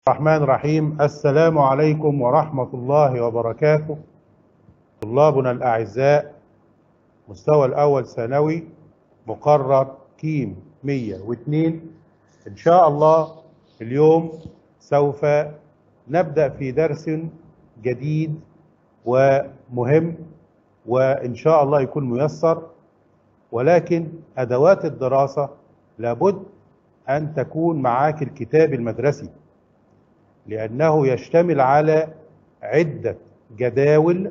الرحمن الرحيم السلام عليكم ورحمة الله وبركاته طلابنا الأعزاء مستوى الأول ثانوي مقرر كيم 102 إن شاء الله اليوم سوف نبدأ في درس جديد ومهم وإن شاء الله يكون ميسر ولكن أدوات الدراسة لابد أن تكون معاك الكتاب المدرسي لأنه يشتمل على عدة جداول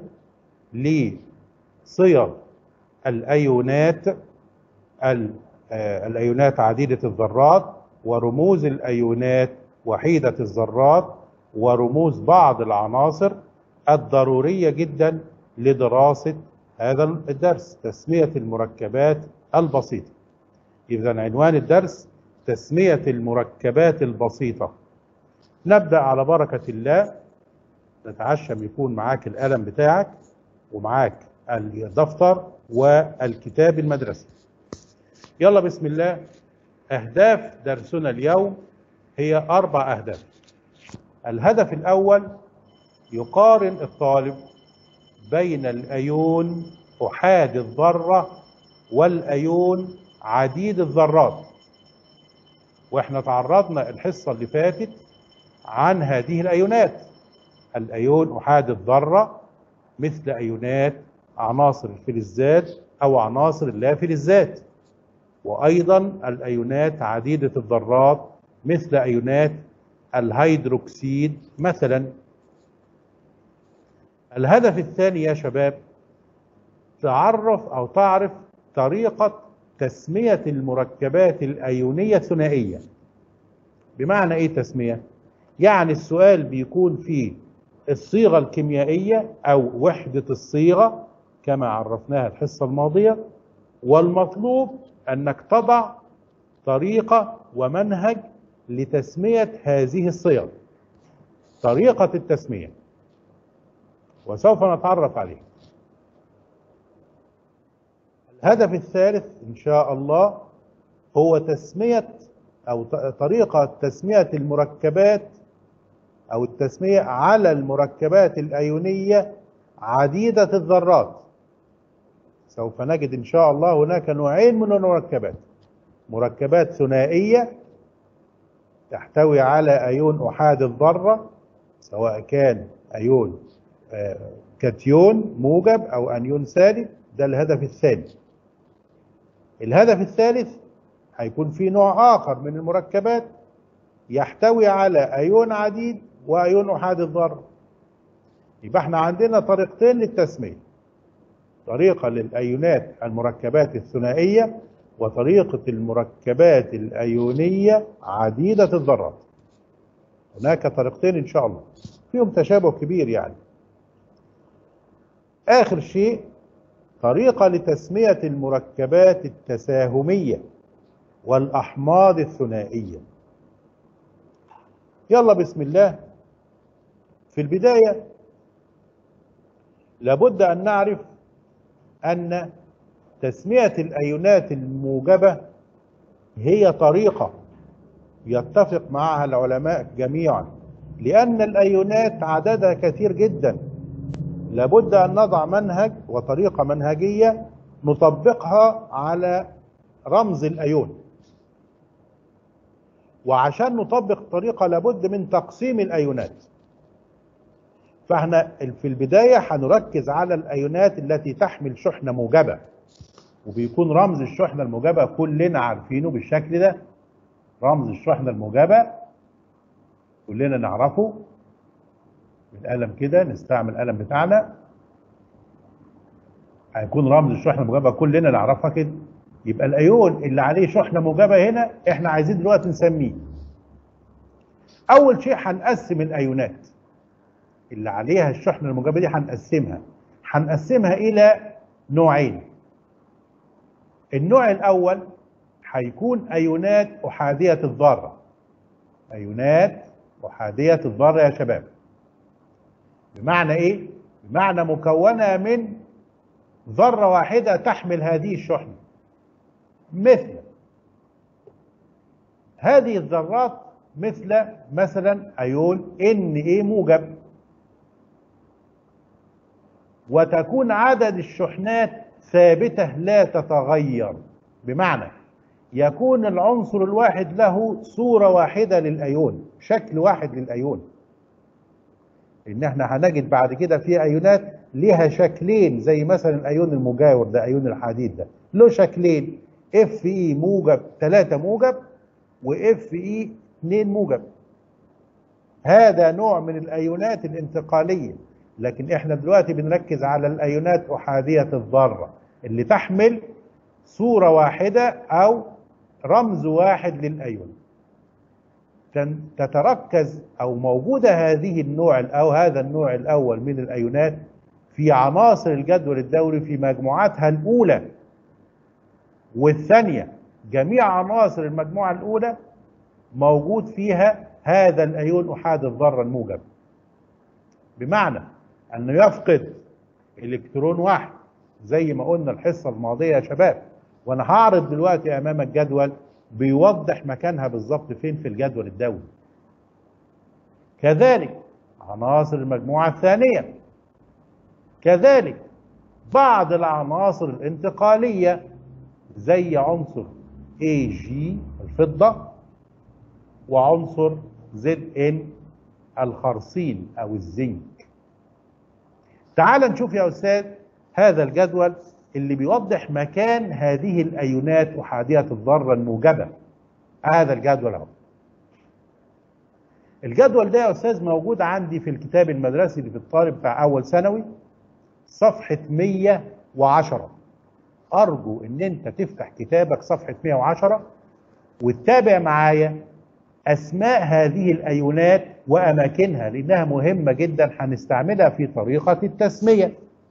لصيغ الأيونات الأيونات عديدة الذرات ورموز الأيونات وحيدة الذرات ورموز بعض العناصر الضرورية جدا لدراسة هذا الدرس تسمية المركبات البسيطة إذا عنوان الدرس تسمية المركبات البسيطة نبدأ على بركة الله نتعشم يكون معاك القلم بتاعك ومعاك الدفتر والكتاب المدرسي يلا بسم الله أهداف درسنا اليوم هي أربع أهداف الهدف الأول يقارن الطالب بين الأيون أحاد الذرة والأيون عديد الذرات واحنا تعرضنا الحصة اللي فاتت عن هذه الأيونات الأيون أحاد الذرة مثل أيونات عناصر الفلزات أو عناصر اللافلزات وأيضا الأيونات عديدة الذرات مثل أيونات الهيدروكسيد مثلا الهدف الثاني يا شباب تعرف أو تعرف طريقة تسمية المركبات الأيونية الثنائية بمعنى إيه تسمية؟ يعني السؤال بيكون فيه الصيغة الكيميائية أو وحدة الصيغة كما عرفناها الحصة الماضية والمطلوب أنك تضع طريقة ومنهج لتسمية هذه الصيغ طريقة التسمية وسوف نتعرف عليه الهدف الثالث إن شاء الله هو تسمية أو طريقة تسمية المركبات أو التسمية على المركبات الأيونية عديدة الذرات سوف نجد إن شاء الله هناك نوعين من المركبات مركبات ثنائية تحتوي على أيون أحاد الذرة سواء كان أيون كاتيون موجب أو أنيون سالب ده الهدف الثاني الهدف الثالث هيكون في نوع آخر من المركبات يحتوي على أيون عديد وأيون أحاد الذرة يبقى احنا عندنا طريقتين للتسمية طريقة للأيونات المركبات الثنائية وطريقة المركبات الأيونية عديدة الذرات هناك طريقتين إن شاء الله فيهم تشابه كبير يعني آخر شيء طريقة لتسمية المركبات التساهمية والأحماض الثنائية يلا بسم الله في البداية لابد أن نعرف أن تسمية الأيونات الموجبة هي طريقة يتفق معها العلماء جميعا لأن الأيونات عددها كثير جدا لابد أن نضع منهج وطريقة منهجية نطبقها على رمز الأيون وعشان نطبق طريقة لابد من تقسيم الأيونات فاحنا في البداية هنركز على الأيونات التي تحمل شحنة موجبة وبيكون رمز الشحنة الموجبة كلنا عارفينه بالشكل ده رمز الشحنة الموجبة كلنا نعرفه بالقلم كده نستعمل القلم بتاعنا هيكون رمز الشحنة الموجبة كلنا نعرفها كده يبقى الايون اللي عليه شحنة موجبة هنا احنا عايزين دلوقتي نسميه اول شيء هنقسم الايونات اللي عليها الشحنة الموجبة دي هنقسمها هنقسمها الى نوعين النوع الاول هيكون ايونات احادية الذرة ايونات احادية الذرة يا شباب بمعنى ايه بمعنى مكونة من ذرة واحدة تحمل هذه الشحنة مثل هذه الذرات مثل مثلا ايون ان ايه موجب وتكون عدد الشحنات ثابتة لا تتغير بمعنى يكون العنصر الواحد له صورة واحدة للأيون شكل واحد للأيون إن احنا هنجد بعد كده في أيونات ليها شكلين زي مثلا الأيون المجاور ده أيون الحديد ده له شكلين اف اي موجب 3 موجب واف اي 2 موجب هذا نوع من الأيونات الانتقالية لكن احنا دلوقتي بنركز على الايونات احاديه الذره اللي تحمل صوره واحده او رمز واحد للايون تتركز او موجوده هذه النوع او هذا النوع الاول من الايونات في عناصر الجدول الدوري في مجموعاتها الاولى والثانيه جميع عناصر المجموعه الاولى موجود فيها هذا الايون احاد الذره الموجب بمعنى انه يفقد الكترون واحد زي ما قلنا الحصه الماضيه يا شباب وانا هعرض دلوقتي امامك جدول بيوضح مكانها بالظبط فين في الجدول الدوري كذلك عناصر المجموعه الثانيه كذلك بعض العناصر الانتقاليه زي عنصر AG الفضه وعنصر ZN الخرسين او الزنك تعال نشوف يا أستاذ هذا الجدول اللي بيوضح مكان هذه الأيونات أحادية الذرة الموجبة هذا الجدول اهو الجدول ده يا أستاذ موجود عندي في الكتاب المدرسي اللي في الطالب بتاع أول ثانوي صفحة 110 أرجو إن أنت تفتح كتابك صفحة 110 وتتابع معايا أسماء هذه الأيونات وأماكنها لأنها مهمة جدا هنستعملها في طريقة التسمية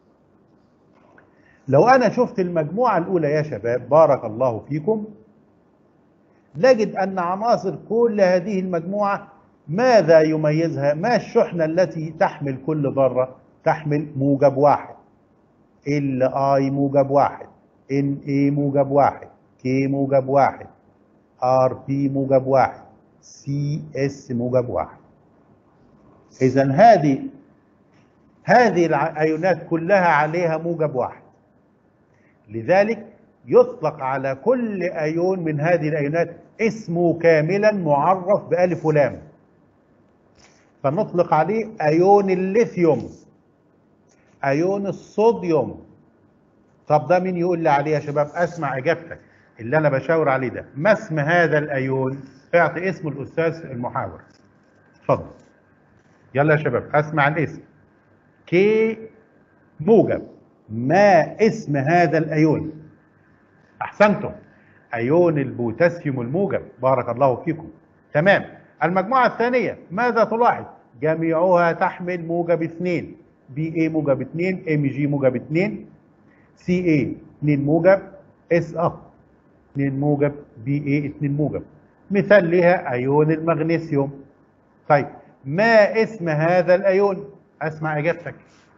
لو أنا شفت المجموعة الأولى يا شباب بارك الله فيكم نجد أن عناصر كل هذه المجموعة ماذا يميزها؟ ما الشحنة التي تحمل كل ذرة؟ تحمل موجب واحد ال اي موجب واحد ان اي موجب واحد كي موجب واحد ار بي موجب واحد سي اس موجب واحد اذا هذه هذه الايونات كلها عليها موجب واحد لذلك يطلق على كل ايون من هذه الايونات اسمه كاملا معرف بالف ولام فنطلق عليه ايون الليثيوم ايون الصوديوم طب ده مين يقول لي عليه يا شباب اسمع اجابتك اللي انا بشاور عليه ده ما اسم هذا الايون اعطي اسم الاستاذ المحاور اتفضل يلا يا شباب اسمع الاسم كي موجب ما اسم هذا الايون احسنتم ايون البوتاسيوم الموجب بارك الله فيكم تمام المجموعه الثانيه ماذا تلاحظ جميعها تحمل موجب اثنين بي اي موجب اثنين ام جي موجب اثنين سي اي اثنين موجب اس اب اثنين موجب بي اي اثنين موجب مثال لها ايون المغنيسيوم طيب ما اسم هذا الايون اسمع اجابتك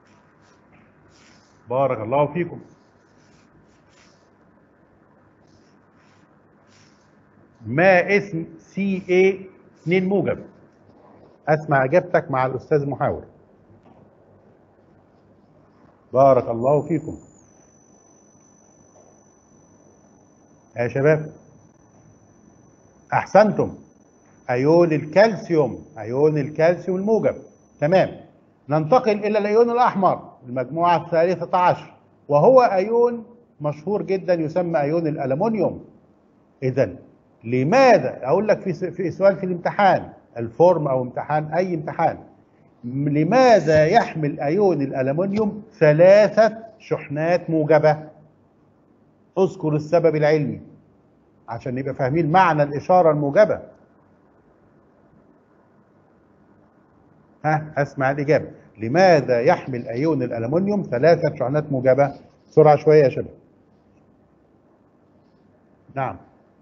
بارك الله فيكم ما اسم سي اي 2 موجب اسمع اجابتك مع الاستاذ المحاور بارك الله فيكم يا شباب احسنتم ايون الكالسيوم ايون الكالسيوم الموجب تمام ننتقل الى الايون الاحمر المجموعه الثالثه عشر وهو ايون مشهور جدا يسمى ايون الالومنيوم اذا لماذا اقول لك في في سؤال في الامتحان الفورم او امتحان اي امتحان لماذا يحمل ايون الالومنيوم ثلاثه شحنات موجبه اذكر السبب العلمي عشان نبقى فاهمين معنى الاشاره الموجبه ها اسمع الاجابه لماذا يحمل ايون الالومنيوم ثلاثه شحنات موجبه بسرعه شويه يا شباب نعم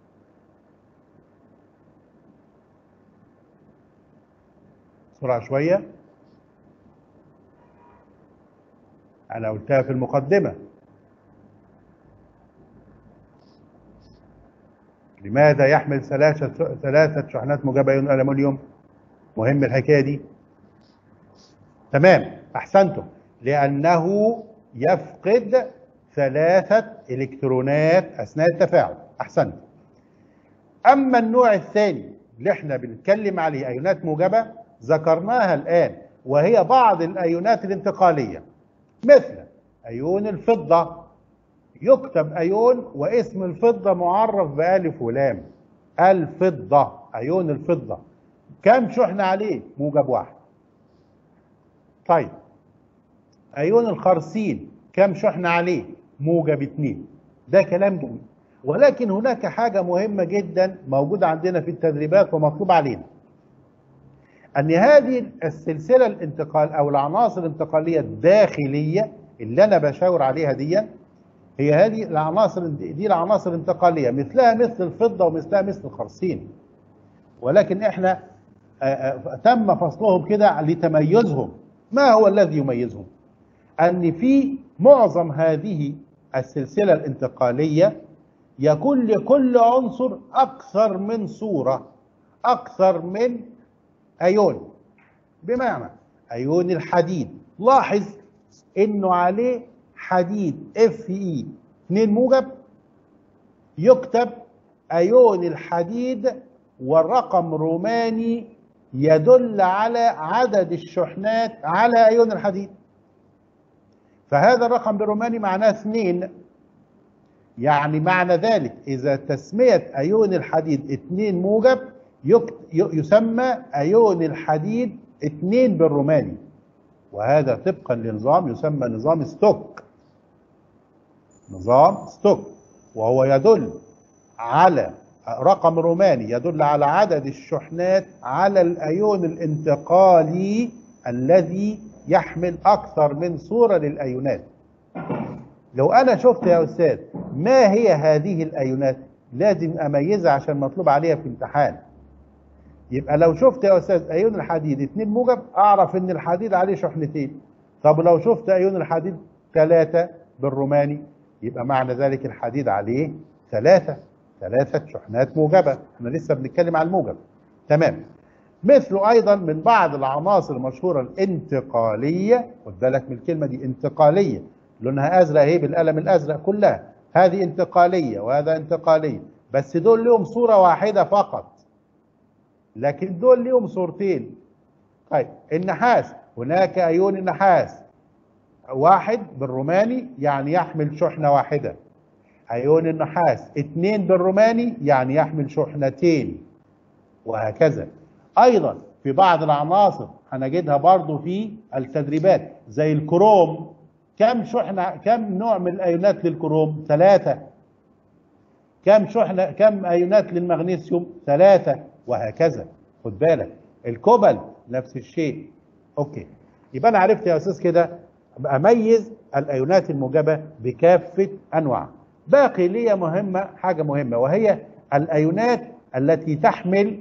بسرعه شويه انا قلتها في المقدمه لماذا يحمل ثلاثة ثلاثة شحنات موجبة أيون الألمنيوم مهم الحكاية دي تمام أحسنتم لأنه يفقد ثلاثة إلكترونات أثناء التفاعل أحسنت أما النوع الثاني اللي احنا بنتكلم عليه أيونات موجبة ذكرناها الآن وهي بعض الأيونات الانتقالية مثل أيون الفضة يكتب أيون واسم الفضة معرف بألف ولام الفضة أيون الفضة كم شحنة عليه موجب واحد طيب أيون الخرسين كم شحنة عليه موجب اتنين ده كلام جميل ولكن هناك حاجة مهمة جدا موجودة عندنا في التدريبات ومطلوب علينا أن هذه السلسلة الانتقال أو العناصر الانتقالية الداخلية اللي أنا بشاور عليها دي هي هذه العناصر دي العناصر الانتقالية مثلها مثل الفضة ومثلها مثل الخرسين ولكن احنا تم فصلهم كده لتميزهم ما هو الذي يميزهم أن في معظم هذه السلسلة الانتقالية يكون لكل عنصر أكثر من صورة أكثر من أيون بمعنى أيون الحديد لاحظ إنه عليه حديد اف اي 2 موجب يكتب أيون الحديد والرقم روماني يدل على عدد الشحنات على أيون الحديد فهذا الرقم بالروماني معناه اثنين يعني معنى ذلك إذا تسمية أيون الحديد اثنين موجب يسمى أيون الحديد اثنين بالروماني وهذا طبقا لنظام يسمى نظام ستوك نظام ستوك وهو يدل على رقم روماني يدل على عدد الشحنات على الأيون الانتقالي الذي يحمل أكثر من صورة للأيونات لو أنا شفت يا أستاذ ما هي هذه الأيونات لازم أميزها عشان مطلوب عليها في امتحان يبقى لو شفت يا أستاذ أيون الحديد اتنين موجب أعرف إن الحديد عليه شحنتين طب لو شفت أيون الحديد ثلاثة بالروماني يبقى معنى ذلك الحديد عليه ثلاثة ثلاثة شحنات موجبة احنا لسه بنتكلم عن الموجب تمام مثله ايضا من بعض العناصر المشهوره الانتقاليه خد بالك من الكلمه دي انتقاليه لونها ازرق اهي بالقلم الازرق كلها هذه انتقاليه وهذا انتقاليه بس دول لهم صوره واحده فقط لكن دول لهم صورتين طيب النحاس هناك ايون النحاس واحد بالروماني يعني يحمل شحنه واحده ايون النحاس اثنين بالروماني يعني يحمل شحنتين وهكذا ايضا في بعض العناصر هنجدها برضو في التدريبات زي الكروم كم شحنة كم نوع من الايونات للكروم ثلاثة كم شحنة كم ايونات للمغنيسيوم ثلاثة وهكذا خد بالك الكوبل نفس الشيء اوكي يبقى انا عرفت يا استاذ كده اميز الايونات الموجبة بكافة انواعها باقي لي مهمة حاجة مهمة وهي الايونات التي تحمل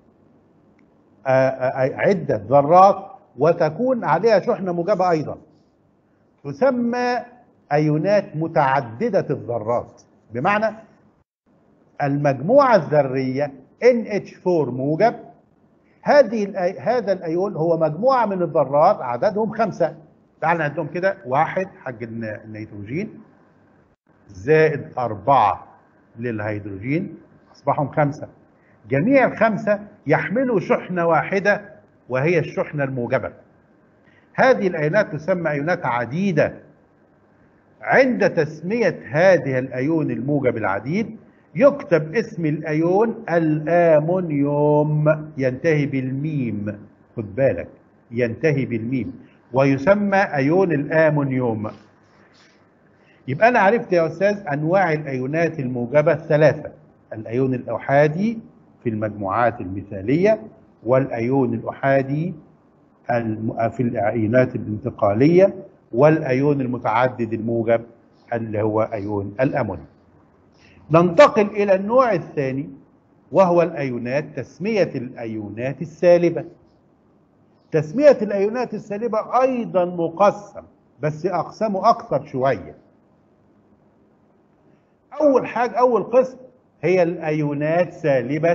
عدة ذرات وتكون عليها شحنة موجبة أيضا تسمى أيونات متعددة الذرات بمعنى المجموعة الذرية NH4 موجب هذه هذا الأيون هو مجموعة من الذرات عددهم خمسة تعال نعدهم كده واحد حق النيتروجين زائد أربعة للهيدروجين أصبحهم خمسة جميع الخمسة يحملوا شحنة واحدة وهي الشحنة الموجبة هذه الأيونات تسمى أيونات عديدة عند تسمية هذه الأيون الموجب العديد يكتب اسم الأيون الآمونيوم ينتهي بالميم خد بالك ينتهي بالميم ويسمى أيون الآمونيوم يبقى أنا عرفت يا أستاذ أنواع الأيونات الموجبة الثلاثة الأيون الأحادي في المجموعات المثالية والأيون الأحادي في الأيونات الانتقالية والأيون المتعدد الموجب اللي هو أيون الأمونيوم ننتقل إلى النوع الثاني وهو الأيونات تسمية الأيونات السالبة تسمية الأيونات السالبة أيضا مقسم بس أقسمه أكثر شوية أول حاجة أول قسم هي الأيونات سالبة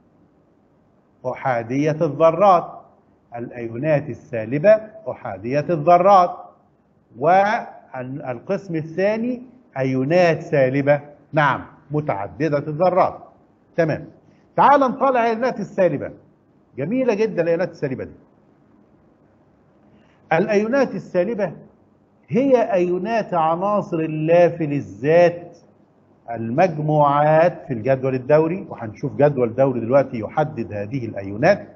أحادية الذرات الأيونات السالبة أحادية الذرات والقسم الثاني أيونات سالبة نعم متعددة الذرات تمام تعال نطلع الأيونات السالبة جميلة جدا الأيونات السالبة دي الأيونات السالبة هي أيونات عناصر اللافلزات المجموعات في الجدول الدوري وهنشوف جدول دوري دلوقتي يحدد هذه الأيونات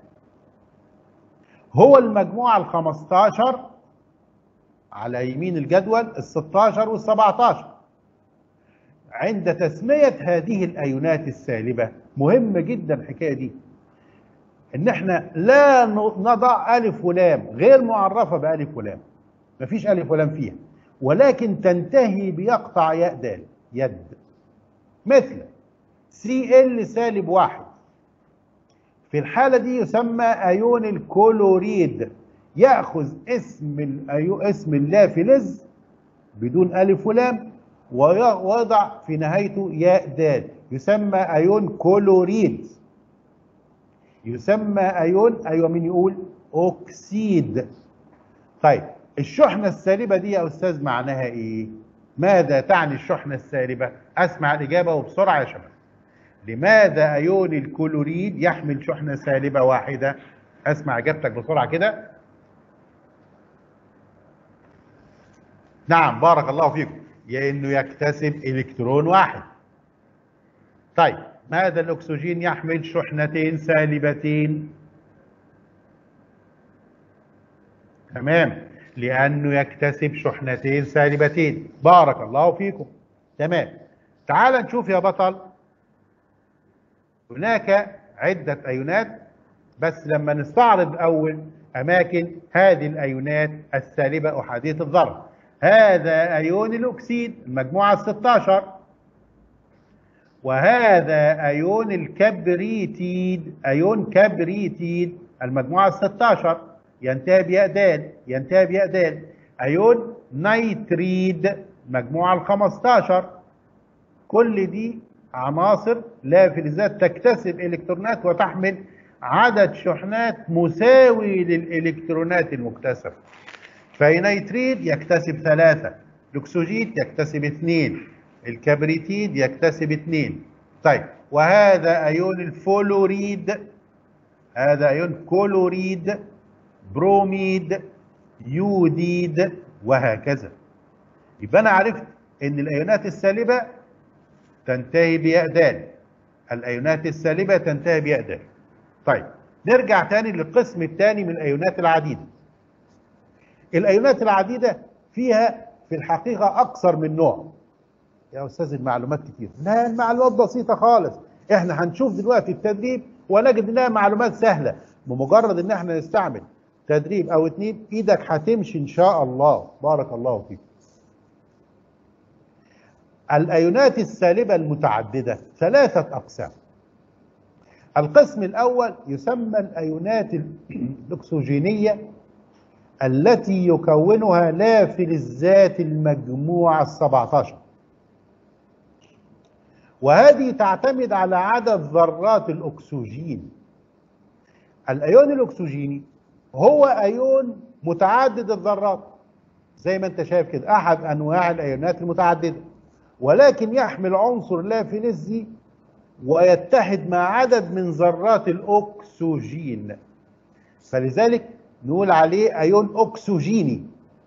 هو المجموعة ال 15 على يمين الجدول ال 16 وال 17 عند تسمية هذه الأيونات السالبة مهم جدا الحكاية دي ان احنا لا نضع ألف ولام غير معرفة بألف ولام مفيش ألف ولام فيها ولكن تنتهي بيقطع ياء دال يد مثل سي ال سالب واحد في الحالة دي يسمى أيون الكلوريد يأخذ اسم الأيو اسم اللافلز بدون ألف ولام ويضع في نهايته ياء دال يسمى أيون كلوريد يسمى أيون أيوة مين يقول أكسيد طيب الشحنة السالبة دي يا أستاذ معناها إيه؟ ماذا تعني الشحنة السالبة؟ أسمع الإجابة وبسرعة يا شباب لماذا أيون الكلوريد يحمل شحنة سالبة واحدة؟ أسمع إجابتك بسرعة كده نعم بارك الله فيكم لأنه يكتسب إلكترون واحد طيب ماذا الأكسجين يحمل شحنتين سالبتين تمام لأنه يكتسب شحنتين سالبتين بارك الله فيكم تمام تعال نشوف يا بطل هناك عدة أيونات بس لما نستعرض أول أماكن هذه الأيونات السالبة أحادية الذرة هذا أيون الأكسيد المجموعة 16 وهذا أيون الكبريتيد أيون كبريتيد المجموعة 16 ينتهي بياء دال ينتهي بياء دال أيون نيتريد مجموعة ال 15 كل دي عناصر لا فلزات تكتسب إلكترونات وتحمل عدد شحنات مساوي للإلكترونات المكتسبة فينيتريد يكتسب ثلاثة الأكسجين يكتسب اثنين الكبريتيد يكتسب اثنين طيب وهذا أيون الفلوريد هذا أيون كلوريد بروميد يوديد وهكذا يبقى أنا عرفت إن الأيونات السالبة تنتهي بياء دال الأيونات السالبة تنتهي بياء دال طيب نرجع تاني للقسم الثاني من الأيونات العديدة الأيونات العديدة فيها في الحقيقة أكثر من نوع يا أستاذ المعلومات كتير لا المعلومات بسيطة خالص احنا هنشوف دلوقتي التدريب ونجد انها معلومات سهلة بمجرد ان احنا نستعمل تدريب او اتنين ايدك هتمشي ان شاء الله بارك الله فيك الايونات السالبة المتعددة ثلاثة اقسام القسم الاول يسمى الايونات الاكسجينية التي يكونها لا فلزات المجموعة السبعتاشر وهذه تعتمد على عدد ذرات الأكسجين الأيون الأكسجيني هو أيون متعدد الذرات زي ما انت شايف كده أحد أنواع الأيونات المتعددة ولكن يحمل عنصر لا فلزي ويتحد مع عدد من ذرات الأكسجين فلذلك نقول عليه أيون أكسجيني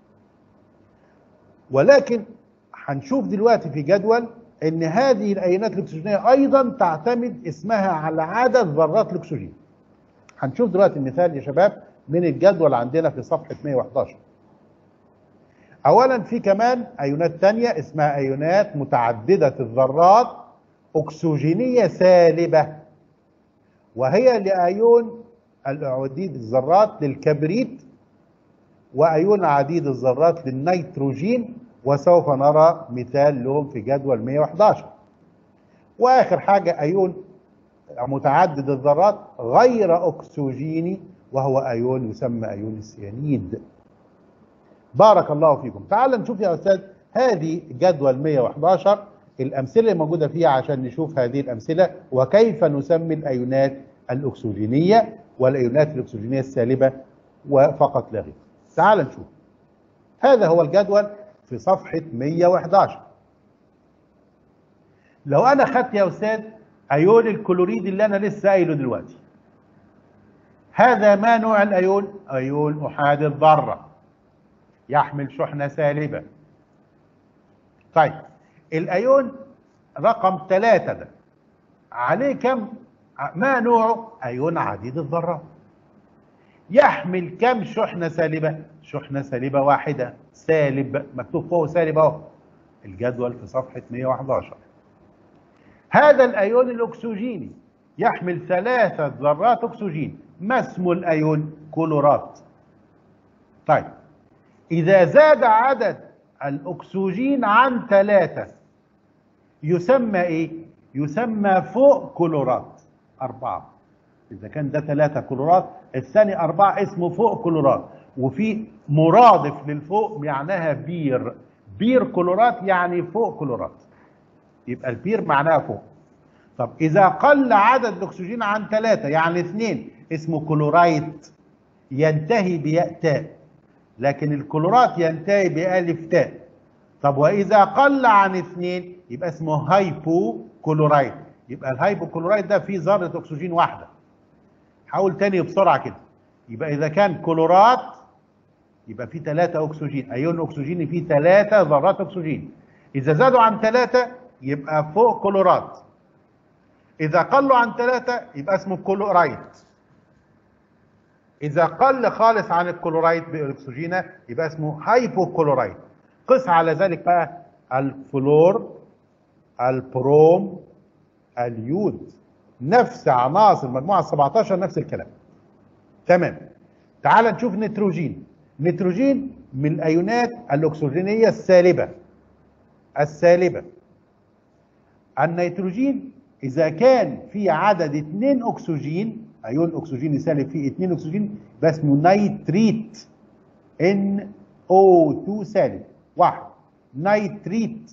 ولكن هنشوف دلوقتي في جدول ان هذه الايونات الاكسجينيه ايضا تعتمد اسمها على عدد ذرات الاكسجين هنشوف دلوقتي المثال يا شباب من الجدول عندنا في صفحه 111 اولا في كمان ايونات تانية اسمها ايونات متعدده الذرات اكسجينيه سالبه وهي لايون العديد الذرات للكبريت وايون عديد الذرات للنيتروجين وسوف نرى مثال لهم في جدول 111 واخر حاجه ايون متعدد الذرات غير اكسجيني وهو ايون يسمى ايون السيانيد بارك الله فيكم تعال نشوف يا استاذ هذه جدول 111 الامثله اللي موجوده فيها عشان نشوف هذه الامثله وكيف نسمي الايونات الاكسجينيه والايونات الاكسجينيه السالبه وفقط لا غير. تعال نشوف. هذا هو الجدول في صفحه 111. لو انا خدت يا استاذ ايون الكلوريد اللي انا لسه قايله دلوقتي. هذا ما نوع الايون؟ ايون احادي الذره. يحمل شحنه سالبه. طيب الايون رقم ثلاثة ده عليه كم ما نوعه ايون عديد الذرات يحمل كم شحنة سالبة شحنة سالبة واحدة سالب مكتوب فوق سالب اهو الجدول في صفحة 111 هذا الايون الاكسجيني يحمل ثلاثة ذرات اكسجين ما اسمه الايون كلورات طيب اذا زاد عدد الاكسجين عن ثلاثة يسمى ايه يسمى فوق كلورات اربعة اذا كان ده ثلاثة كلورات الثاني اربعة اسمه فوق كلورات وفي مرادف للفوق معناها بير بير كلورات يعني فوق كلورات يبقى البير معناها فوق طب اذا قل عدد الاكسجين عن ثلاثة يعني اثنين اسمه كلورايت ينتهي بياء تاء لكن الكلورات ينتهي بألف تاء طب وإذا قل عن اثنين يبقى اسمه هايبو كلورايد يبقى الهايبو كلورايد ده فيه ذرة أكسجين واحدة حاول تاني بسرعة كده يبقى إذا كان كلورات يبقى فيه ثلاثة أكسجين أيون أكسجيني فيه ثلاثة ذرات أكسجين إذا زادوا عن ثلاثة يبقى فوق كلورات إذا قلوا عن ثلاثة يبقى اسمه كلورايد إذا قل خالص عن الكلورايد بالأكسجينة يبقى اسمه هايبوكلورايد قس على ذلك بقى الفلور البروم اليود نفس عناصر المجموعة 17 نفس الكلام تمام تعال نشوف نيتروجين نيتروجين من الأيونات الأكسجينية السالبة السالبة النيتروجين إذا كان في عدد اثنين أكسجين ايون اكسجيني سالب فيه 2 اكسجين ده اسمه نيتريت ان او 2 سالب واحد نيتريت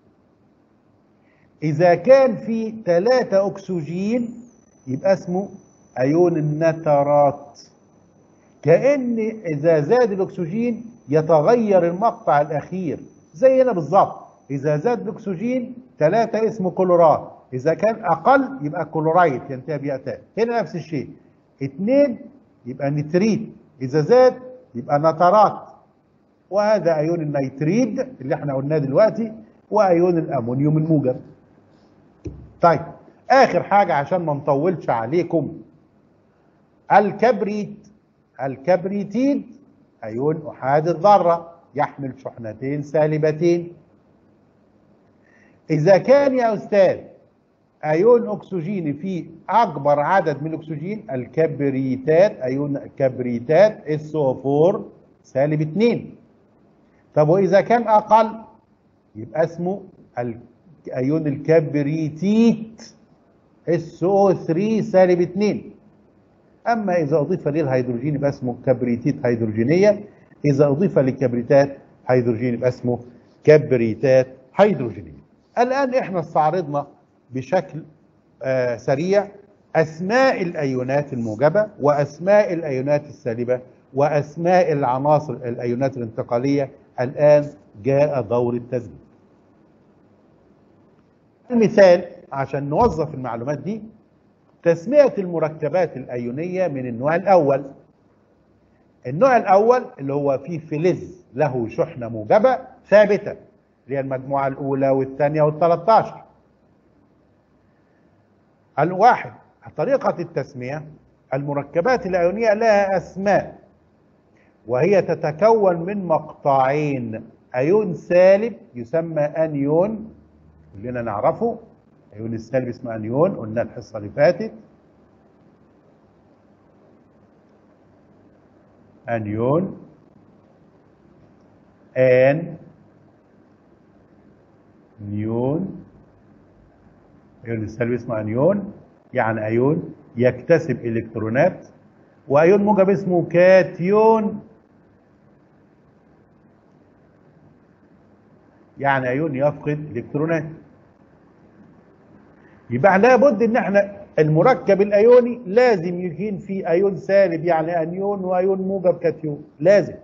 اذا كان في 3 اكسجين يبقى اسمه ايون النترات كان اذا زاد الاكسجين يتغير المقطع الاخير زي هنا بالظبط اذا زاد الاكسجين 3 اسمه كلورات إذا كان أقل يبقى كلورايد ينتهي بيأتاء هنا نفس الشيء اثنين يبقى نتريت إذا زاد يبقى نترات وهذا أيون النيتريد اللي احنا قلناه دلوقتي وأيون الأمونيوم الموجب طيب آخر حاجة عشان ما نطولش عليكم الكبريت الكبريتيد أيون أحاد الذرة يحمل شحنتين سالبتين إذا كان يا أستاذ ايون اكسجيني في اكبر عدد من الاكسجين الكبريتات ايون كبريتات SO4 سالب 2 طب واذا كان اقل يبقى اسمه ايون الكبريتيت SO3 سالب 2 اما اذا اضيف ليه الهيدروجين يبقى اسمه كبريتيت هيدروجينيه اذا اضيف للكبريتات هيدروجين يبقى اسمه كبريتات هيدروجينيه الان احنا استعرضنا بشكل آه سريع اسماء الايونات الموجبه واسماء الايونات السالبه واسماء العناصر الايونات الانتقاليه الان جاء دور التسجيل المثال عشان نوظف المعلومات دي تسميه المركبات الايونيه من النوع الاول النوع الاول اللي هو فيه فلز له شحنه موجبه ثابته اللي هي المجموعه الاولى والثانيه وال13 الواحد طريقة التسمية المركبات الأيونية لها أسماء وهي تتكون من مقطعين أيون سالب يسمى أنيون كلنا نعرفه أيون السالب اسمه أنيون قلنا الحصة اللي فاتت أنيون آن نيون ايون السلبي اسمه انيون يعني ايون يكتسب الكترونات وايون موجب اسمه كاتيون يعني ايون يفقد الكترونات يبقى لابد ان احنا المركب الايوني لازم يكون فيه ايون سالب يعني انيون وايون موجب كاتيون لازم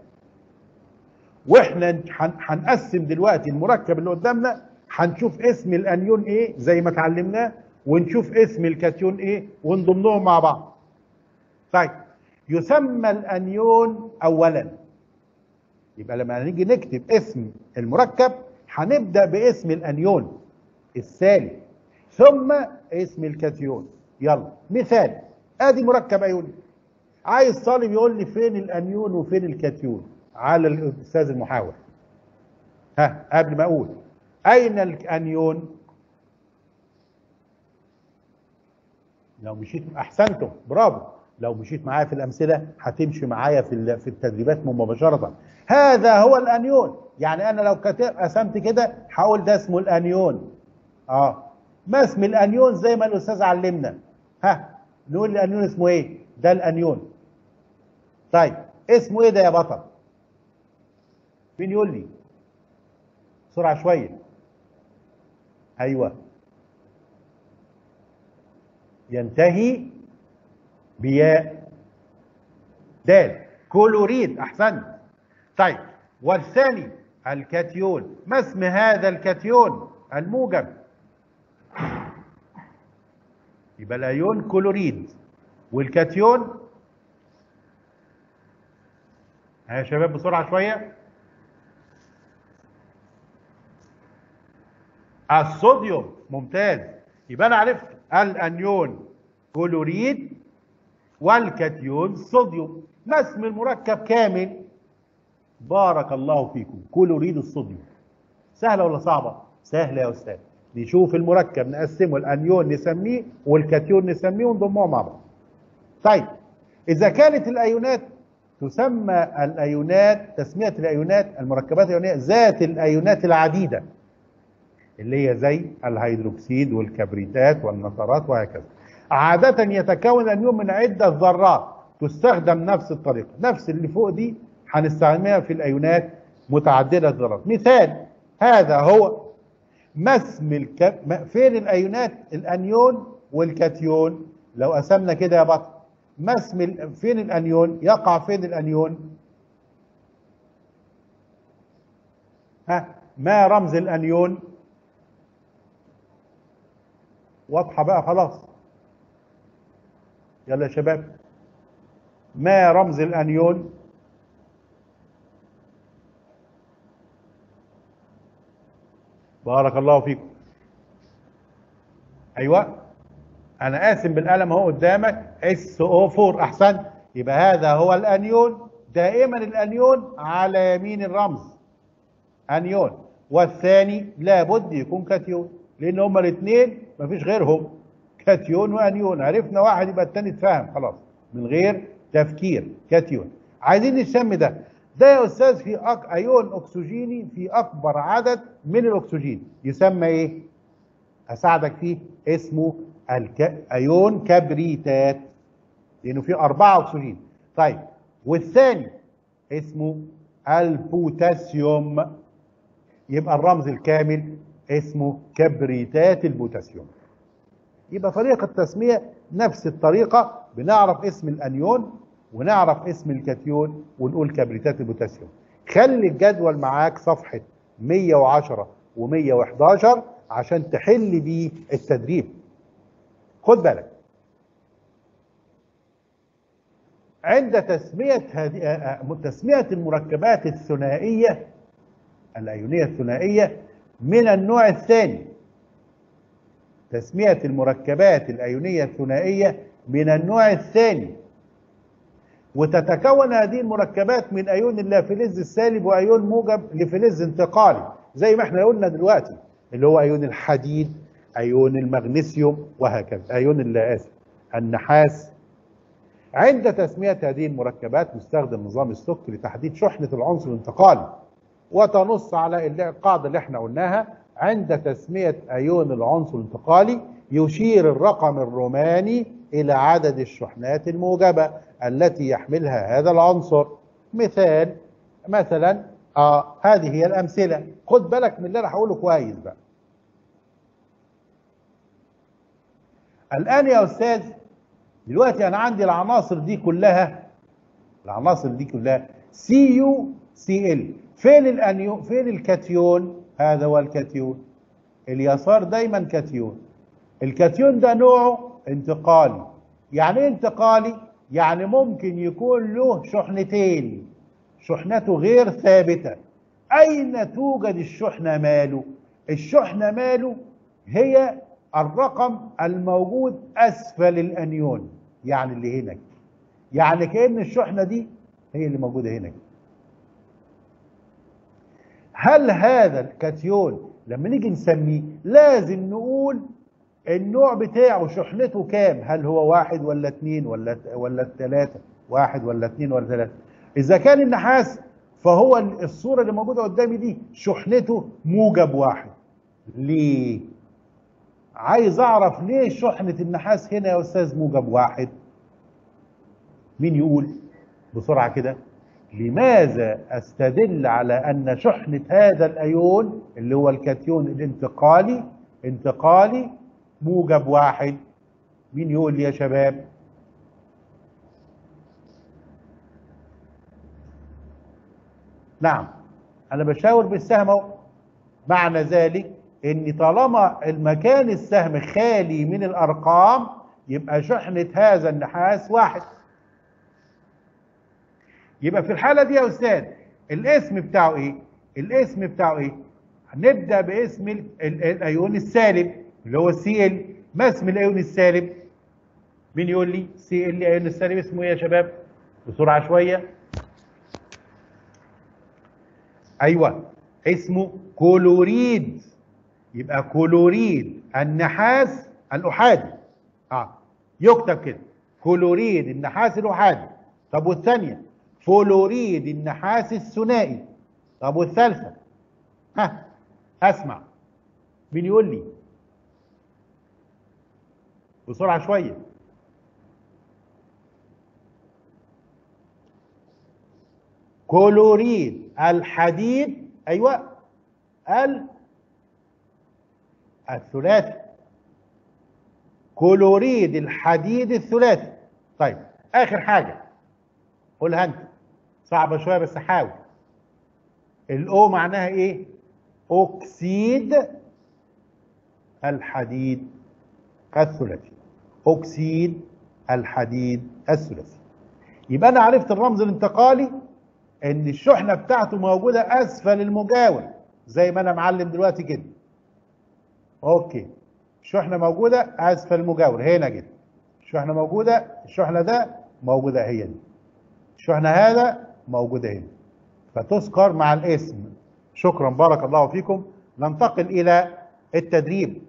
واحنا هنقسم دلوقتي المركب اللي قدامنا هنشوف اسم الانيون ايه زي ما اتعلمناه ونشوف اسم الكاتيون ايه ونضمنهم مع بعض طيب يسمى الانيون اولا يبقى لما نيجي نكتب اسم المركب هنبدا باسم الانيون السالب ثم اسم الكاتيون يلا مثال ادي مركب ايوني عايز طالب يقول لي فين الانيون وفين الكاتيون على الاستاذ المحاور ها قبل ما اقول اين الانيون لو مشيت احسنتم برافو لو مشيت معايا في الامثله هتمشي معايا في في التدريبات مباشره هذا هو الانيون يعني انا لو كتب قسمت كده هقول ده اسمه الانيون اه ما اسم الانيون زي ما الاستاذ علمنا ها نقول الانيون اسمه ايه ده الانيون طيب اسمه ايه ده يا بطل مين يقول لي بسرعه شويه ايوه ينتهي بياء دال كلوريد احسنت طيب والثاني الكاتيون ما اسم هذا الكاتيون الموجب يبقى الايون كلوريد والكاتيون ها يا شباب بسرعه شويه الصوديوم ممتاز يبقى انا عرفت الانيون كلوريد والكاتيون صوديوم ما اسم المركب كامل بارك الله فيكم كلوريد الصوديوم سهله ولا صعبه سهله يا استاذ نشوف المركب نقسمه الانيون نسميه والكاتيون نسميه ونضمهم مع بعض طيب اذا كانت الايونات تسمى الايونات تسميه الايونات المركبات الايونيه ذات الايونات العديده اللي هي زي الهيدروكسيد والكبريتات والنترات وهكذا عادة يتكون الأنيون من عدة ذرات تستخدم نفس الطريقة نفس اللي فوق دي هنستعملها في الأيونات متعددة الذرات مثال هذا هو ما اسم الك... فين الأيونات الأنيون والكاتيون لو قسمنا كده يا بطل ما اسم ال... فين الأنيون يقع فين الأنيون ها ما رمز الأنيون واضحة بقى خلاص يلا يا شباب ما رمز الأنيون بارك الله فيكم أيوة أنا قاسم بالقلم اهو قدامك اس او 4 أحسن يبقى هذا هو الأنيون دائما الأنيون على يمين الرمز أنيون والثاني لابد يكون كاتيون لأن هما الاثنين مفيش غيرهم كاتيون وانيون عرفنا واحد يبقى التاني اتفهم خلاص من غير تفكير كاتيون عايزين نسمي ده ده يا استاذ في أك... ايون اكسجيني في اكبر عدد من الاكسجين يسمى ايه اساعدك فيه اسمه الك... ايون كبريتات لانه فيه اربعه اكسجين طيب والثاني اسمه البوتاسيوم يبقى الرمز الكامل اسمه كبريتات البوتاسيوم يبقى طريقة التسمية نفس الطريقة بنعرف اسم الأنيون ونعرف اسم الكاتيون ونقول كبريتات البوتاسيوم خلي الجدول معاك صفحة 110 و111 عشان تحل بيه التدريب خد بالك عند تسمية هذه تسمية المركبات الثنائية الأيونية الثنائية من النوع الثاني تسمية المركبات الأيونية الثنائية من النوع الثاني وتتكون هذه المركبات من أيون اللافلز السالب وأيون موجب لفلز انتقالي زي ما احنا قلنا دلوقتي اللي هو أيون الحديد أيون المغنيسيوم وهكذا أيون اللي آسف النحاس عند تسمية هذه المركبات نستخدم نظام ستوك لتحديد شحنة العنصر الانتقالي وتنص على القاعدة اللي احنا قلناها عند تسمية أيون العنصر الانتقالي يشير الرقم الروماني إلى عدد الشحنات الموجبة التي يحملها هذا العنصر مثال مثلا آه هذه هي الأمثلة خد بالك من اللي أنا هقوله كويس بقى الان يا استاذ دلوقتي انا عندي العناصر دي كلها العناصر دي كلها سي يو سي ال فين الانيو فين الكاتيون هذا هو الكاتيون اليسار دايما كاتيون الكاتيون ده نوعه انتقالي يعني ايه انتقالي يعني ممكن يكون له شحنتين شحنته غير ثابته اين توجد الشحنه ماله الشحنه ماله هي الرقم الموجود اسفل الانيون يعني اللي هنا يعني كأن الشحنة دي هي اللي موجودة هنا هل هذا الكاتيون لما نيجي نسميه لازم نقول النوع بتاعه شحنته كام هل هو واحد ولا اتنين ولا ولا ثلاثة واحد ولا اتنين ولا ثلاثة إذا كان النحاس فهو الصورة اللي موجودة قدامي دي شحنته موجب واحد ليه؟ عايز أعرف ليه شحنة النحاس هنا يا أستاذ موجب واحد؟ مين يقول بسرعة كده لماذا استدل على ان شحنة هذا الايون اللي هو الكاتيون الانتقالي انتقالي موجب واحد مين يقول لي يا شباب نعم انا بشاور بالسهم اهو معنى ذلك ان طالما المكان السهم خالي من الارقام يبقى شحنة هذا النحاس واحد يبقى في الحالة دي يا أستاذ الاسم بتاعه إيه؟ الاسم بتاعه إيه؟ هنبدأ باسم ال- ال- الأيون السالب اللي هو السي ال ما اسم الأيون السالب؟ مين يقول لي؟ سي ال الأيون السالب اسمه إيه يا شباب؟ بسرعة شوية أيوه اسمه كلوريد يبقى كلوريد النحاس الأحادي اه يكتب كده كلوريد النحاس الأحادي طب والثانية فلوريد النحاس الثنائي طب والثالثة ها اسمع مين يقول لي بسرعة شوية كلوريد الحديد ايوه ال الثلاثي كلوريد الحديد الثلاثي طيب اخر حاجه قولها انت صعبه شويه بس حاول الاو معناها ايه اكسيد الحديد الثلاثي اكسيد الحديد الثلاثي يبقى انا عرفت الرمز الانتقالي ان الشحنه بتاعته موجوده اسفل المجاور زي ما انا معلم دلوقتي كده اوكي الشحنه موجوده اسفل المجاور هنا كده الشحنه موجوده الشحنه ده موجوده هي دي الشحنه هذا موجوده هنا فتذكر مع الاسم شكرا بارك الله فيكم ننتقل الى التدريب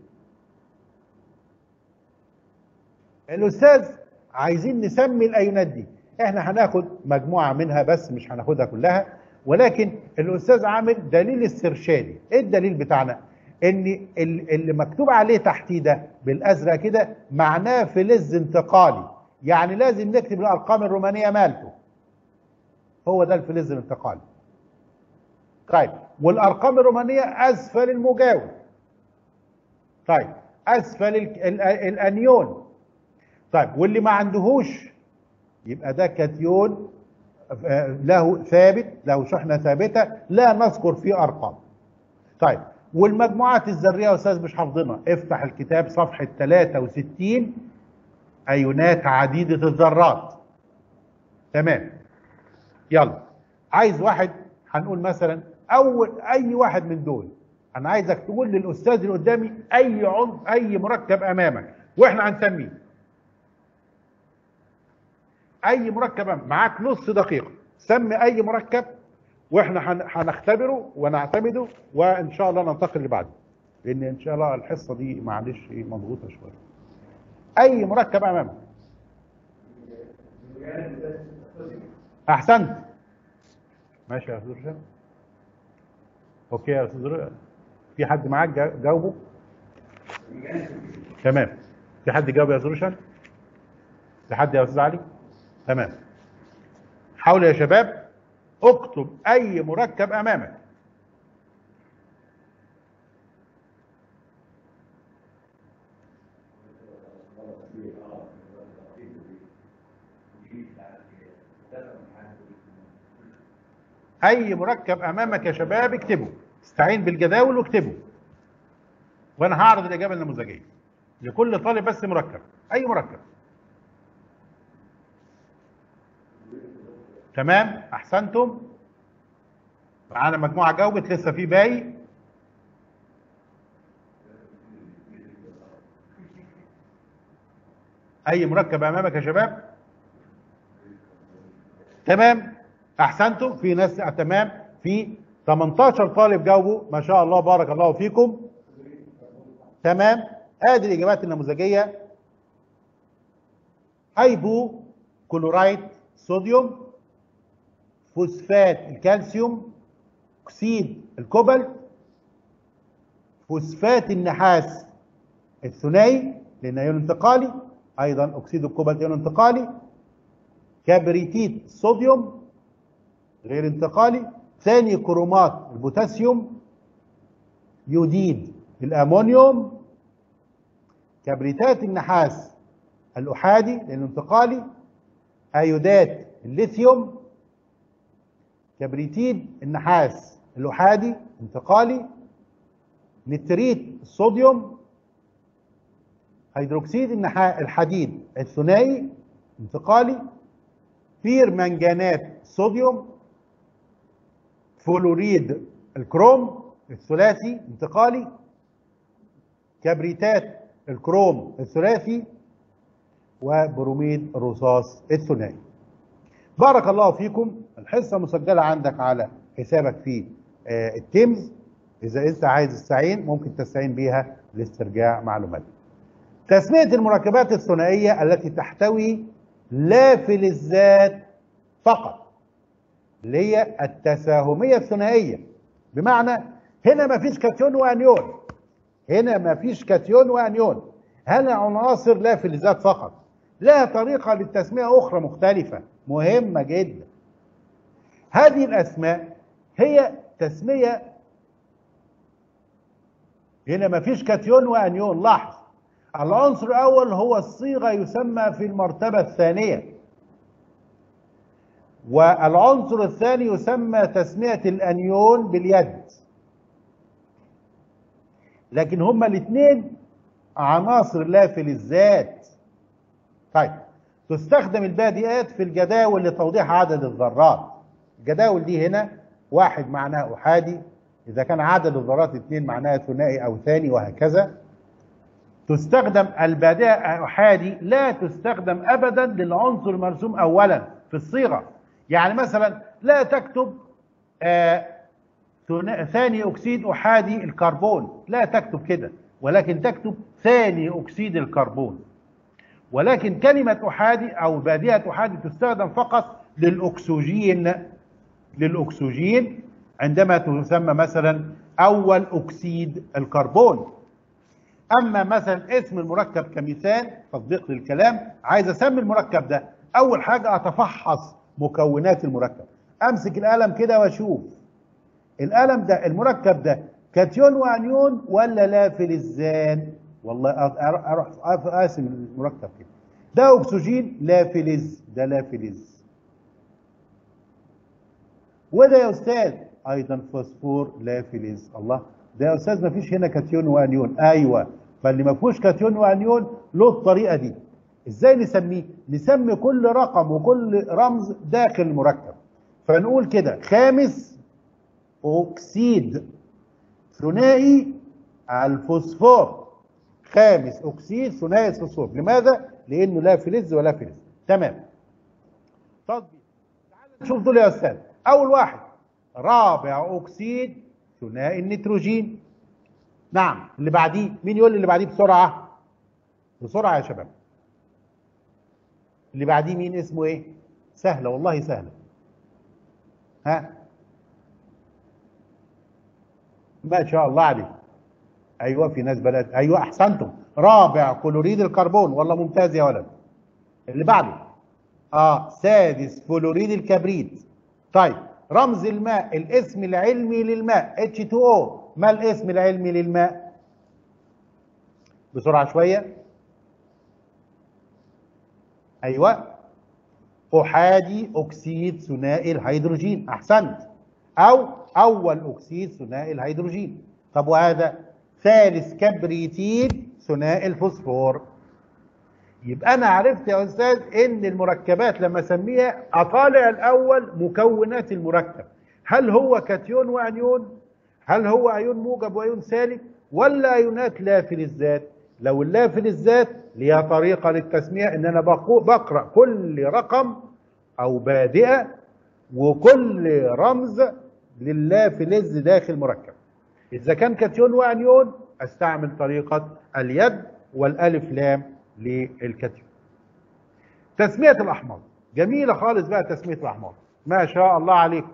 الاستاذ عايزين نسمي الايونات دي احنا هناخد مجموعه منها بس مش هناخدها كلها ولكن الاستاذ عامل دليل استرشادي ايه الدليل بتاعنا ان ال- اللي مكتوب عليه تحتيه ده بالازرق كده معناه فلز انتقالي يعني لازم نكتب الارقام الرومانيه مالته هو ده الفلز الانتقالي طيب والارقام الرومانيه اسفل المجاور طيب اسفل ال- ال- الانيون طيب واللي ما عندهوش يبقى ده كاتيون آه، له ثابت له شحنه ثابته لا نذكر فيه ارقام طيب والمجموعات الذريه يا استاذ مش حافظينها افتح الكتاب صفحه 63 ايونات عديده الذرات تمام يلا عايز واحد هنقول مثلا اول اي واحد من دول انا عايزك تقول للاستاذ اللي قدامي اي عضو اي مركب امامك واحنا هنسميه اي مركب أمامك. معاك نص دقيقه سمي اي مركب واحنا هن- هنختبره ونعتمده وان شاء الله ننتقل اللي بعده لان ان شاء الله الحصه دي معلش ايه مضغوطه شويه اي مركب امامك احسنت ماشي يا استاذ رشاد اوكي يا استاذ رشاد. في حد معاك جا- جاوبه تمام في حد جاوب يا استاذ رشاد في حد يا استاذ علي تمام حاولوا يا شباب اكتب اي مركب امامك اي مركب امامك يا شباب اكتبه استعين بالجداول واكتبه وانا هعرض الاجابه النموذجيه لكل طالب بس مركب اي مركب تمام احسنتم معانا مجموعه جاوبت لسه في باقي اي مركب امامك يا شباب تمام احسنتم في ناس تمام في 18 طالب جاوبوا ما شاء الله بارك الله فيكم تمام ادي الاجابات النموذجيه هايبو كلورايد صوديوم فوسفات الكالسيوم اكسيد الكوبالت فوسفات النحاس الثنائي لانه ايون انتقالي ايضا اكسيد الكوبالت ايون انتقالي كبريتيت الصوديوم غير انتقالي ثاني كرومات البوتاسيوم يوديد الامونيوم كبريتات النحاس الاحادي لانه انتقالي ايودات الليثيوم كبريتيد النحاس الاحادي انتقالي نتريت الصوديوم هيدروكسيد النحاس الحديد الثنائي انتقالي بير منجانات صوديوم فلوريد الكروم الثلاثي انتقالي كبريتات الكروم الثلاثي وبروميد الرصاص الثنائي بارك الله فيكم الحصه مسجله عندك على حسابك في آه، التيمز اذا انت عايز تستعين ممكن تستعين بيها لاسترجاع معلومات تسميه المركبات الثنائيه التي تحتوي لا فلزات فقط اللي هي التساهميه الثنائيه بمعنى هنا ما فيش كاتيون وانيون هنا ما فيش كاتيون وانيون هنا عناصر لا فلزات فقط لها طريقه للتسميه اخرى مختلفه مهمه جدا هذه الاسماء هي تسميه هنا ما فيش كاتيون وانيون لاحظ العنصر الاول هو الصيغه يسمى في المرتبه الثانيه والعنصر الثاني يسمى تسميه الانيون باليد لكن هما الاثنين عناصر لا فلزات طيب تستخدم البادئات في الجداول لتوضيح عدد الذرات الجداول دي هنا واحد معناها احادي اذا كان عدد الذرات اثنين معناها ثنائي او ثاني وهكذا تستخدم البادئه احادي لا تستخدم ابدا للعنصر المرسوم اولا في الصيغه يعني مثلا لا تكتب آه ثنا- ثاني اكسيد احادي الكربون لا تكتب كده ولكن تكتب ثاني اكسيد الكربون ولكن كلمة أحادي أو بادئة أحادي تستخدم فقط للأكسجين للأكسجين عندما تسمى مثلا أول أكسيد الكربون أما مثلا اسم المركب كمثال تطبيق للكلام عايز أسمي المركب ده أول حاجة أتفحص مكونات المركب أمسك القلم كده وأشوف القلم ده المركب ده كاتيون وانيون ولا لا فلزان والله أ- أروح أروح اقسم المركب كده ده اكسجين لا فلز ده لا فلز وده يا استاذ ايضا فوسفور لا فلز الله ده يا استاذ ما فيش هنا كاتيون وانيون ايوه فاللي ما فيهوش كاتيون وانيون له الطريقه دي ازاي نسميه نسمي كل رقم وكل رمز داخل المركب فنقول كده خامس اكسيد ثنائي الفوسفور خامس اكسيد ثنائي الفوسفور لماذا لانه لا فلز ولا فلز تمام تطبيق تعال نشوف دول يا استاذ اول واحد رابع اكسيد ثنائي النيتروجين نعم اللي بعديه مين يقول لي اللي بعديه بسرعه بسرعه يا شباب اللي بعديه مين اسمه ايه سهله والله سهله ها ما شاء الله عليك ايوه في ناس بدات ايوه احسنتم رابع كلوريد الكربون والله ممتاز يا ولد اللي بعده اه سادس فلوريد الكبريت طيب رمز الماء الاسم العلمي للماء H2O ما الاسم العلمي للماء بسرعه شويه ايوه احادي اكسيد ثنائي الهيدروجين احسنت او اول اكسيد ثنائي الهيدروجين طب وهذا ثالث كبريتين ثنائي الفوسفور يبقى انا عرفت يا استاذ ان المركبات لما اسميها اطالع الاول مكونات المركب هل هو كاتيون وانيون هل هو ايون موجب وايون سالب ولا ايونات لا فلزات لو اللا فلزات ليها طريقه للتسميه ان انا بقرا كل رقم او بادئه وكل رمز للا فلز داخل مركب اذا كان كاتيون وانيون استعمل طريقه اليد والالف لام للكاتيون تسميه الاحماض جميله خالص بقى تسميه الاحماض ما شاء الله عليكم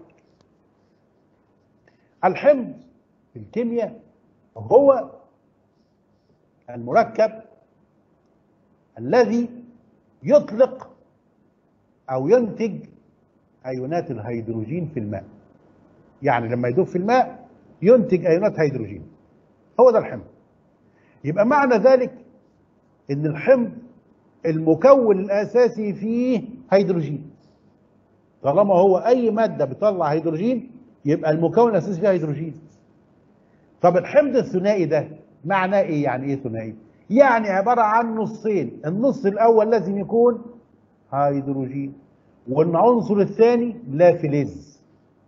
الحمض في الكيمياء هو المركب الذي يطلق او ينتج ايونات الهيدروجين في الماء يعني لما يدوب في الماء ينتج ايونات هيدروجين هو ده الحمض يبقى معنى ذلك ان الحمض المكون الاساسي فيه هيدروجين طالما هو اي ماده بتطلع هيدروجين يبقى المكون الاساسي فيها هيدروجين طب الحمض الثنائي ده معناه ايه يعني ايه ثنائي يعني عباره عن نصين النص الاول لازم يكون هيدروجين والعنصر الثاني لا فلز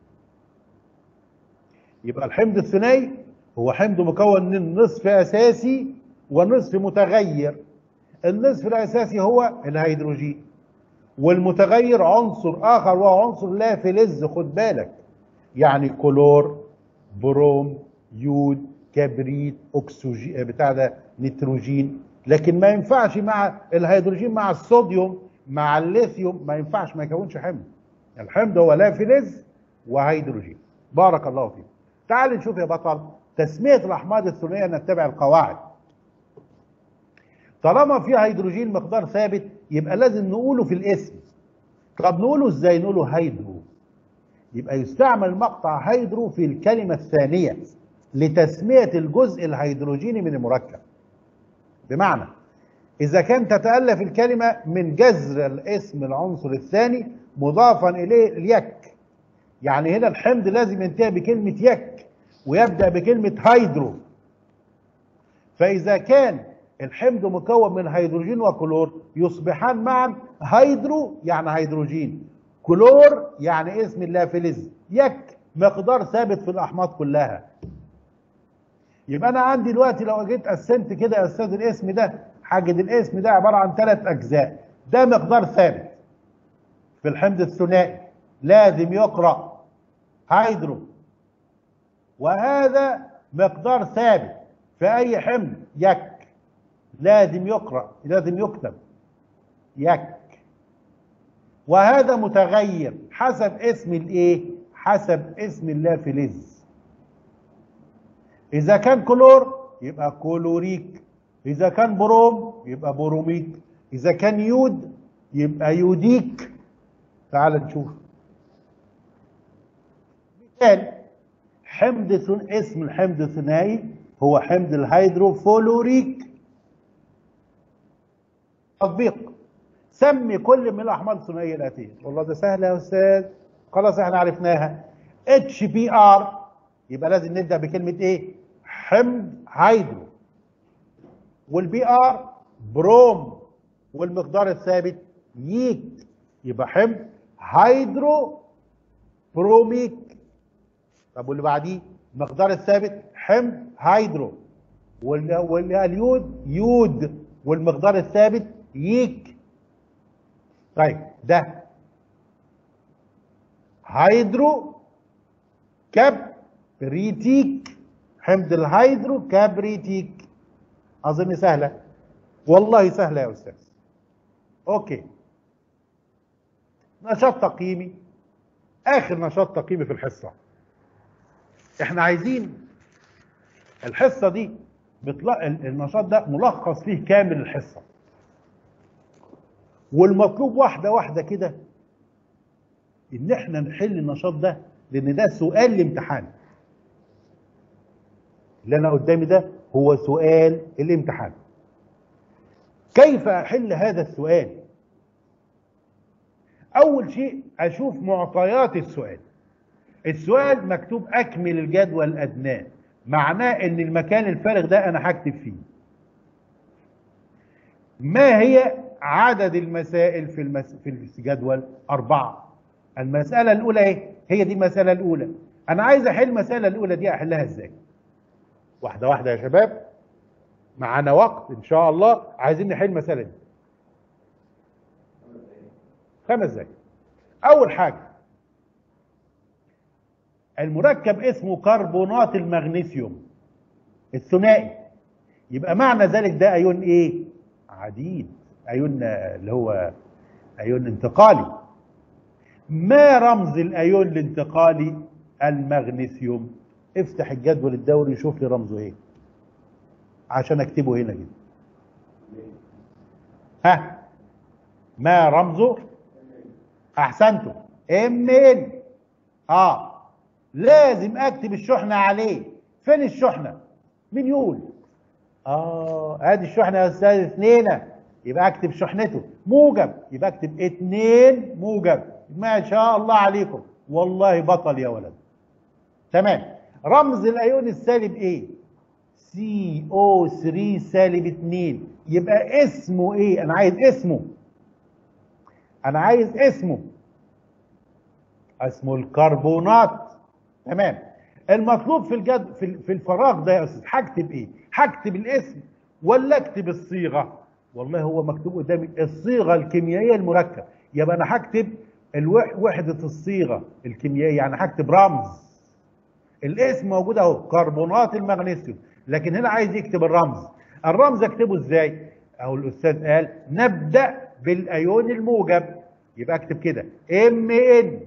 يبقى الحمض الثنائي هو حمض مكون من نصف اساسي ونصف متغير النصف الاساسي هو الهيدروجين والمتغير عنصر اخر وهو عنصر لا فلز خد بالك يعني كلور بروم يود كبريت اكسجين بتاع ده نيتروجين لكن ما ينفعش مع الهيدروجين مع الصوديوم مع الليثيوم ما ينفعش ما يكونش حمض الحمض هو لا فلز وهيدروجين بارك الله فيك تعال نشوف يا بطل تسميه الاحماض الثنائيه نتبع القواعد طالما في هيدروجين مقدار ثابت يبقى لازم نقوله في الاسم طب نقوله ازاي نقوله هيدرو يبقى يستعمل مقطع هيدرو في الكلمه الثانيه لتسميه الجزء الهيدروجيني من المركب بمعنى إذا كان تتألف الكلمة من جذر الاسم العنصر الثاني مضافا إليه اليك يعني هنا الحمض لازم ينتهي بكلمة يك ويبدأ بكلمة هيدرو فإذا كان الحمض مكون من هيدروجين وكلور يصبحان معا هيدرو يعني هيدروجين كلور يعني اسم اللافلز يك مقدار ثابت في الأحماض كلها يبقى أنا عندي دلوقتي لو جيت قسمت كده يا أستاذ الاسم ده حاجد الاسم ده عبارة عن ثلاث أجزاء ده مقدار ثابت في الحمض الثنائي لازم يقرأ هيدرو وهذا مقدار ثابت في أي حمض يك لازم يقرأ لازم يكتب يك وهذا متغير حسب اسم الايه حسب اسم اللافلز اذا كان كلور يبقى كلوريك اذا كان بروم يبقى بروميك اذا كان يود يبقى يوديك تعال نشوف مثال حمض ثن... اسم الحمض الثنائي هو حمض الهيدروفلوريك تطبيق سمي كل من الاحماض الثنائيه الاتيه والله ده سهل يا استاذ خلاص احنا عرفناها اتش بي ار يبقى لازم نبدا بكلمه ايه حمض هيدرو والبي ار بروم والمقدار الثابت ييك يبقى حمض هيدرو بروميك طب واللي بعديه المقدار الثابت حمض هيدرو واليود يود والمقدار الثابت ييك طيب ده هيدرو كبريتيك حمض الهيدرو كبريتيك اظن سهله والله سهله يا استاذ اوكي نشاط تقييمي اخر نشاط تقييمي في الحصه احنا عايزين الحصه دي بتلا... النشاط ده ملخص فيه كامل الحصه والمطلوب واحده واحده كده ان احنا نحل النشاط ده لان ده سؤال الامتحان اللي انا قدامي ده هو سؤال الامتحان كيف احل هذا السؤال اول شيء اشوف معطيات السؤال السؤال مكتوب اكمل الجدول ادناه معناه ان المكان الفارغ ده انا هكتب فيه ما هي عدد المسائل في المس... في الجدول أربعة المسألة الأولى ايه هي دي المسألة الأولى أنا عايز أحل المسألة الأولى دي أحلها إزاي واحدة واحدة يا شباب معانا وقت إن شاء الله عايزين نحل المسألة دي خمس دقايق أول حاجة المركب اسمه كربونات المغنيسيوم الثنائي يبقى معنى ذلك ده ايون ايه عديد ايون اللي هو ايون انتقالي ما رمز الايون الانتقالي المغنيسيوم افتح الجدول الدوري وشوف لي رمزه ايه عشان اكتبه هنا كده ها ما رمزه احسنتم ام ان اه لازم اكتب الشحنة عليه فين الشحنة مين يقول اه ادي الشحنة يا استاذ اثنينة يبقى اكتب شحنته موجب يبقى اكتب اتنين موجب ما شاء الله عليكم والله بطل يا ولد تمام رمز الايون السالب ايه سي او 3 سالب 2 يبقى اسمه ايه انا عايز اسمه انا عايز اسمه اسمه الكربونات تمام المطلوب في الجد في في الفراغ ده يا استاذ هكتب ايه هكتب الاسم ولا اكتب الصيغه والله هو مكتوب قدامي الصيغه الكيميائيه المركب يبقى انا هكتب الوح- وحده الصيغه الكيميائيه يعني هكتب رمز الاسم موجود اهو كربونات المغنيسيوم لكن هنا عايز يكتب الرمز الرمز اكتبه ازاي اهو الاستاذ قال نبدا بالايون الموجب يبقى اكتب كده ام ان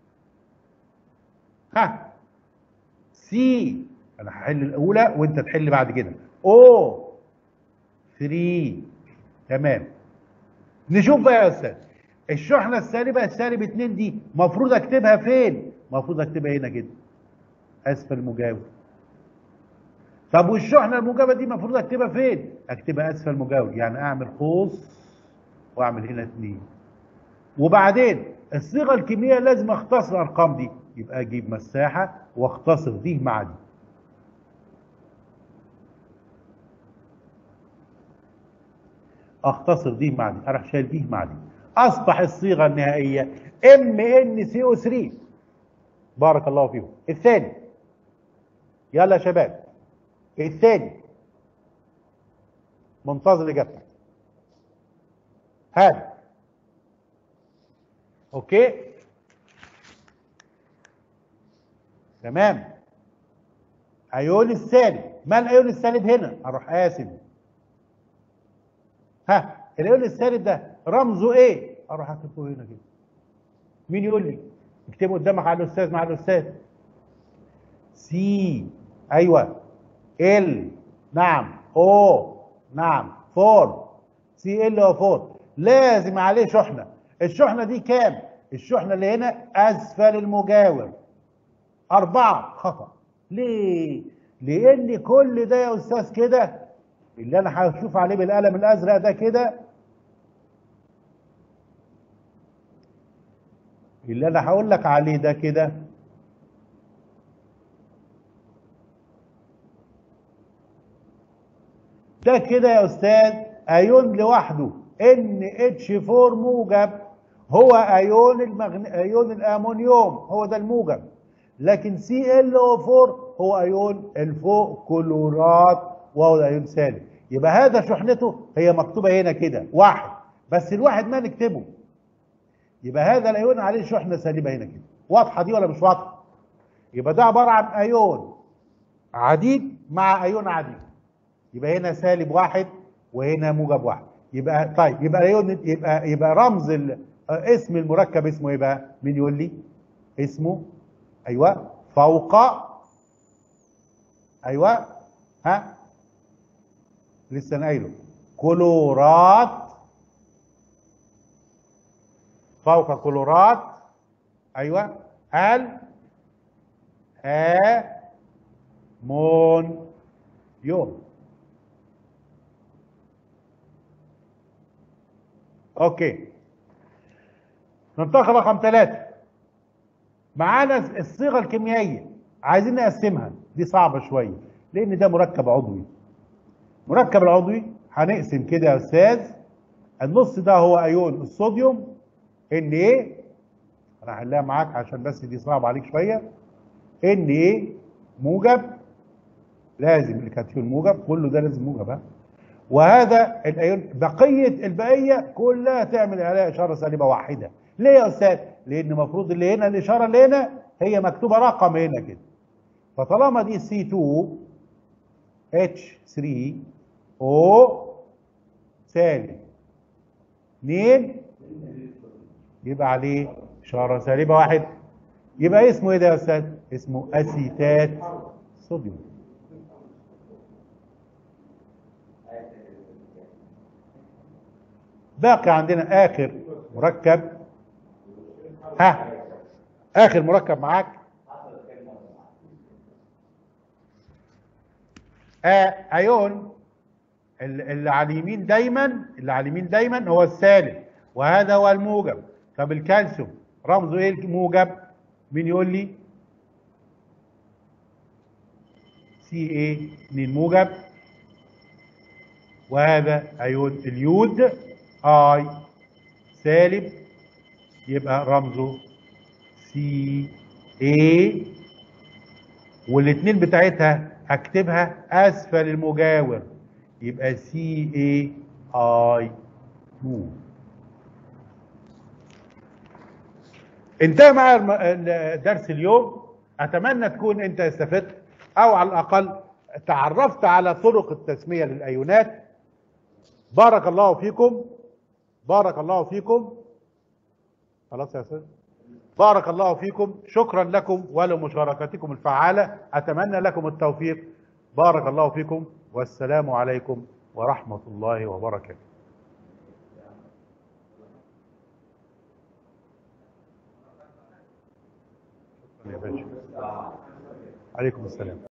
ها سي انا هحل الاولى وانت تحل بعد كده او 3 تمام نشوف بقى يا استاذ الشحنه السالبه السالب 2 دي المفروض اكتبها فين المفروض اكتبها هنا كده اسفل المجاور طب والشحنه الموجبه دي المفروض اكتبها فين اكتبها اسفل المجاور يعني اعمل قوس واعمل هنا 2 وبعدين الصيغه الكيميائيه لازم اختصر الارقام دي يبقى اجيب مساحه واختصر دي مع دي اختصر دي مع دي اروح شايل دي مع دي اصبح الصيغه النهائيه ام ان سي او 3 بارك الله فيكم الثاني يلا يا شباب الثاني منتظر اجابتك هذا اوكي تمام ايون السالب ما الايون السالب هنا اروح قاسم ها الايون السالب ده رمزه ايه اروح اكتبه هنا كده مين يقول لي اكتبه قدامك على الاستاذ مع الاستاذ سي ايوه ال نعم او نعم فور سي ال او فور لازم عليه شحنه الشحنه دي كام الشحنه اللي هنا اسفل المجاور أربعة خطأ ليه؟ لأن كل ده يا أستاذ كده اللي أنا هشوف عليه بالقلم الأزرق ده كده اللي أنا هقول لك عليه ده كده ده كده يا أستاذ أيون لوحده ان اتش 4 موجب هو ايون المغن... ايون الامونيوم هو ده الموجب لكن سي ال او 4 هو ايون الفوق كلورات وهو الايون سالب يبقى هذا شحنته هي مكتوبه هنا كده واحد بس الواحد ما نكتبه يبقى هذا الايون عليه شحنه سالبه هنا كده واضحه دي ولا مش واضحه يبقى ده عباره عن ايون عديد مع ايون عديد يبقى هنا سالب واحد وهنا موجب واحد يبقى طيب يبقى ايون يبقى يبقى رمز ال... اسم المركب اسمه ايه بقى مين يقول لي اسمه ايوه فوق ايوه ها لسه انا قايله كلورات فوق كلورات ايوه ال امون يوم اوكي ننتقل رقم ثلاثة معانا الصيغه الكيميائيه عايزين نقسمها دي صعبه شويه لان ده مركب عضوي مركب العضوي هنقسم كده يا استاذ النص ده هو ايون الصوديوم ان ايه انا هحلها معاك عشان بس دي صعبه عليك شويه ان ايه موجب لازم الكاتيون موجب كله ده لازم موجب ها وهذا الايون بقيه البقيه كلها تعمل عليها اشاره سالبه واحده ليه يا استاذ لان المفروض اللي هنا الاشاره اللي هنا هي مكتوبه رقم هنا كده فطالما دي سي 2 اتش 3 او سالب 2 يبقى عليه اشاره سالبه واحد يبقى اسمه ايه ده يا استاذ اسمه اسيتات صوديوم باقي عندنا اخر مركب ها اخر مركب معاك آه ايون اللي على اليمين دايما اللي على اليمين دايما هو السالب وهذا هو الموجب طب الكالسيوم رمزه ايه الموجب مين يقول لي سي ايه من موجب وهذا ايون اليود اي سالب يبقى رمزه سي اي والاثنين بتاعتها هكتبها اسفل المجاور يبقى سي اي اي 2 انتهى معايا درس اليوم اتمنى تكون انت استفدت او على الاقل تعرفت على طرق التسميه للايونات بارك الله فيكم بارك الله فيكم خلاص يا استاذ بارك الله فيكم شكرا لكم ولمشاركتكم الفعاله اتمنى لكم التوفيق بارك الله فيكم والسلام عليكم ورحمه الله وبركاته يا باشا عليكم السلام